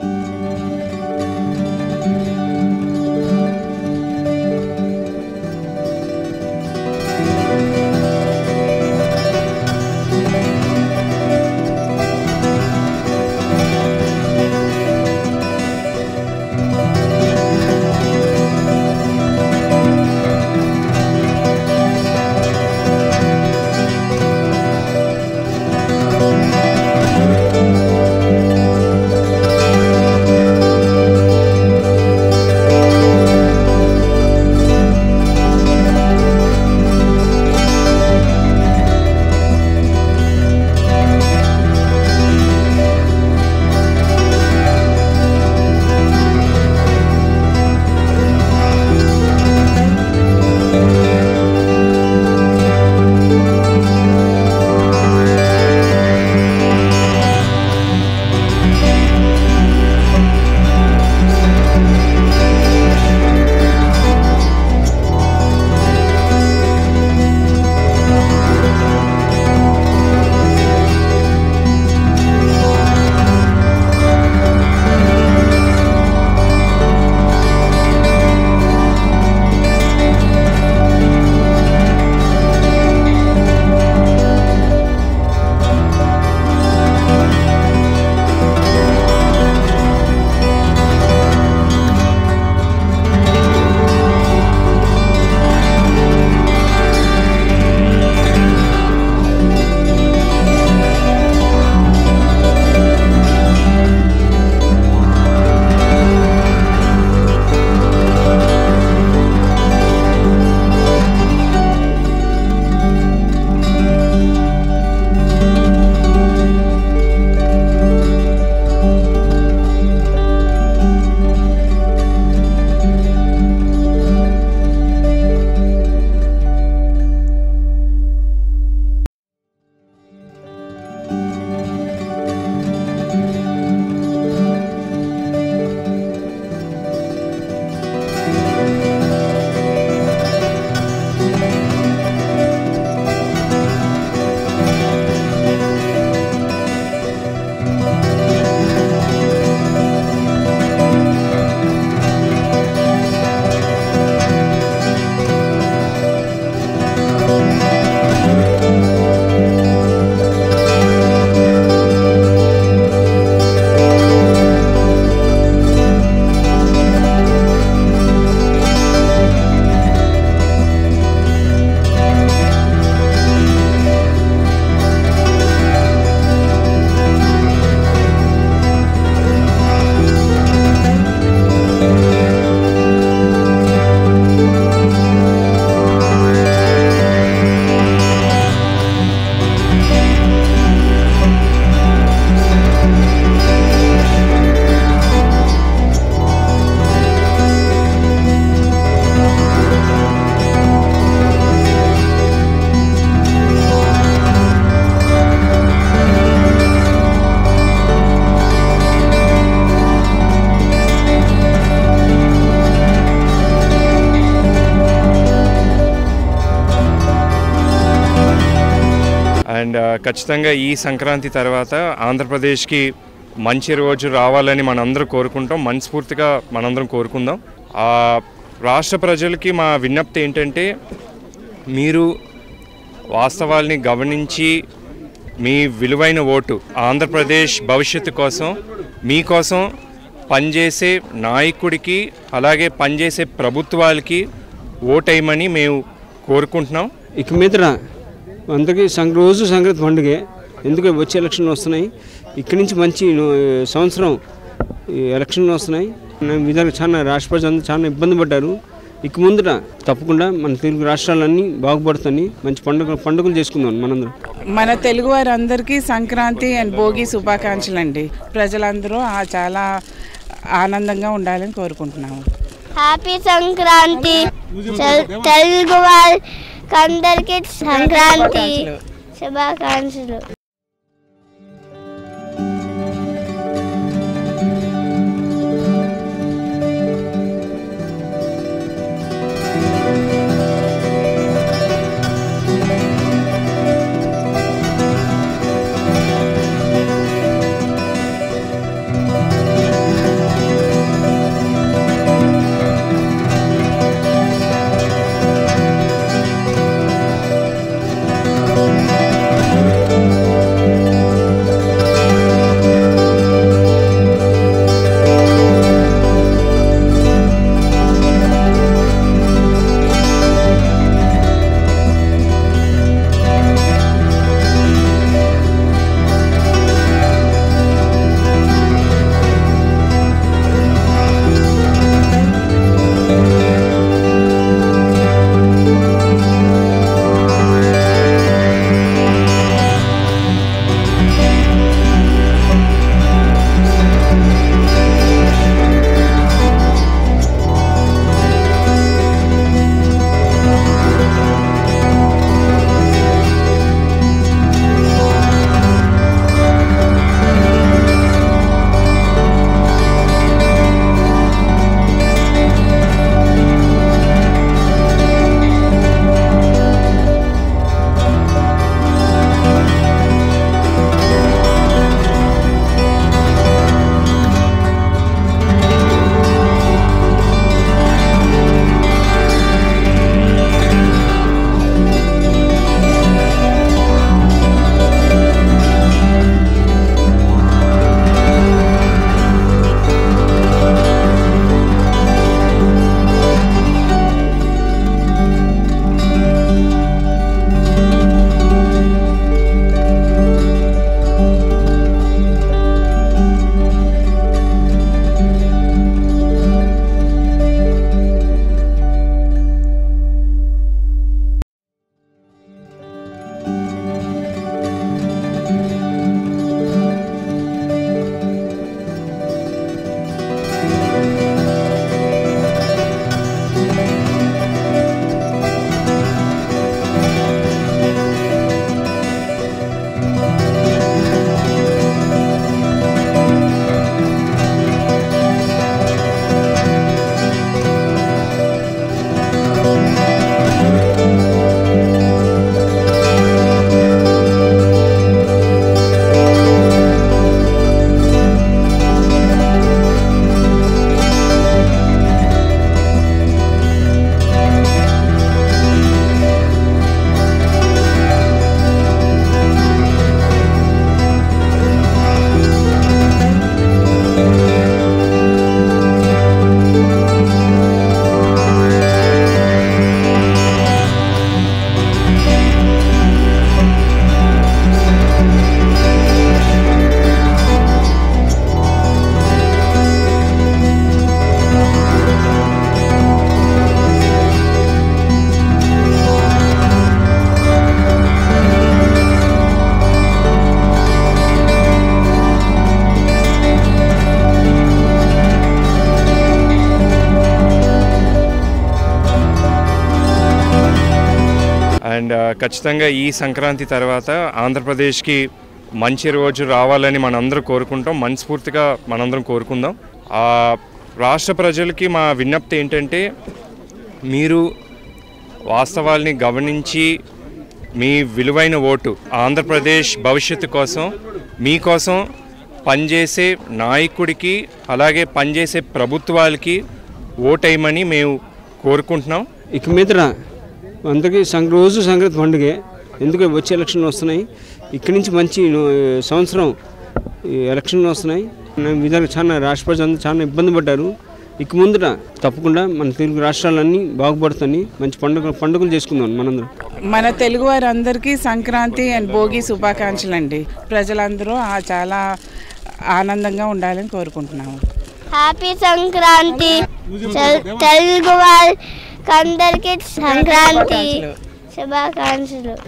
and ఖచ్చితంగా ఈ సంక్రాంతి తర్వాత ఆంధ్రప్రదేశ్కి మంచి రోజు రావాలని మనందరం కోరుకుంటాం మనస్ఫూర్తిగా మనందరం కోరుకుందాం ఆ, రాష్ట్ర ప్రజలకి మా విజ్ఞప్తి ఏంటంటే మీరు వాస్తవాల్ని గమనించి మీ విలువైన ఓటు ఆంధ్రప్రదేశ్ భవిష్యత్తు కోసం మీకోసం పనిచేసే నాయకుడికి అలాగే పనిచేసే ప్రభుత్వాలకి ఓటేయమని మేము కోరుకుంటున్నాం ఇక మీదట అందరికీ సంక్ర రోజు సంక్రాంతి పండుగే ఎందుకు వచ్చే ఎలక్షన్లు వస్తున్నాయి ఇక్కడి నుంచి మంచి ను- సంవత్సరం ఈ ఎలక్షన్లు వస్తున్నాయి నా విధంగా చాలా రాష్ట్ర ప్రజలందరూ చాలా ఇబ్బంది పడ్డారు ఇక ముందట తప్పకుండా మన తెలుగు రాష్ట్రాలన్నీ బాగుపడుతాయి మంచి పండుగ పండుగలు చేసుకుందాం మనందరం మన తెలుగు వారందరికీ సంక్రాంతి అండ్ భోగి శుభాకాంక్షలు అండి ప్రజలందరూ ఆ చాలా ఆనందంగా ఉండాలని కోరుకుంటున్నాము హ్యాపీ సంక్రాంతి తెల్- తెలుగు వాళ్ళకందరికీ సంక్రాంతి శుభాకాంక్షలు ఖచ్చితంగా ఈ సంక్రాంతి తర్వాత ఆంధ్రప్రదేశ్కి మంచి రోజు రావాలని మనందరం కోరుకుంటాం మనస్ఫూర్తిగా మనందరం కోరుకుందాం ఆ, రాష్ట్ర ప్రజలకి మా విజ్ఞప్తి ఏంటంటే మీరు వాస్తవాల్ని గమనించి మీ విలువైన ఓటు ఆంధ్రప్రదేశ్ భవిష్యత్తు కోసం మీకోసం పనిచేసే నాయకుడికి అలాగే పనిచేసే ప్రభుత్వాలకి ఓటేయమని మేము కోరుకుంటున్నాం ఇక మీదట అందరికీ సం రోజు సంక్రాంతి పండుగే ఎందుకంటే వచ్చే ఎలక్షన్లు వస్తున్నాయి ఇక్కడి నుంచి మంచి ను- సంవత్సరం ఈ ఎలక్షన్లు వస్తున్నాయి నా విధాలు చాలా రాష్ట్ర ప్రజలు చాలా ఇబ్బంది పడ్డారు ఇక ముందట తప్పకుండా మన తెలుగు రాష్ట్రాలన్నీ బాగుపడుతాయి మంచి పండుగ పండుగలు చేసుకుందాం మనందరం మన తెలుగు వారందరికీ సంక్రాంతి అండ్ భోగి శుభాకాంక్షలు అండి ప్రజలందరూ ఆ చాలా ఆనందంగా ఉండాలని కోరుకుంటున్నాము హ్యాపీ సంక్రాంతి తెల్- తెలుగు వాళ్ళకందరికీ సంక్రాంతి శుభాకాంక్షలు